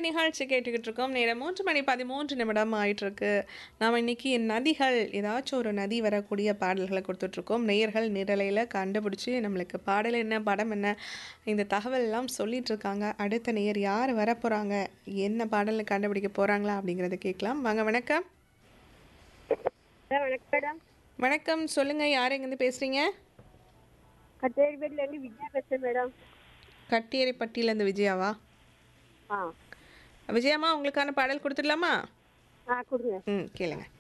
நிகழ்ச்சி கேட்டுக்கிட்டு இருக்கோம் நேரம் மூன்று மணி பதிமூன்று நிமிடம் ஆயிட்டு இருக்கு நாம் இன்னைக்கு நதிகள் ஏதாச்சும் ஒரு நதி வரக்கூடிய பாடல்களை கொடுத்துட்ருக்கோம் நேயர்கள் நிரலையில் கண்டுபிடிச்சி நம்மளுக்கு பாடல் என்ன படம் என்ன இந்த தகவல் எல்லாம் சொல்லிட்டு இருக்காங்க அடுத்த நேயர் யார் வர போகிறாங்க என்ன பாடல் கண்டுபிடிக்க போகிறாங்களா அப்படிங்கிறத கேட்கலாம் வாங்க வணக்கம் வணக்கம் மேடம் வணக்கம் சொல்லுங்கள் யார் எங்கேருந்து பேசுகிறீங்க கச்சேரிப்பேட்டிலேருந்து விஜயா பேசுகிறேன் மேடம் கட்டியரைப்பட்டியிலேருந்து விஜயாவா ஆ விஜயம்மா உங்களுக்கான பாடல் கொடுத்துடலாமா ஆ கொடுங்க ம் கேளுங்க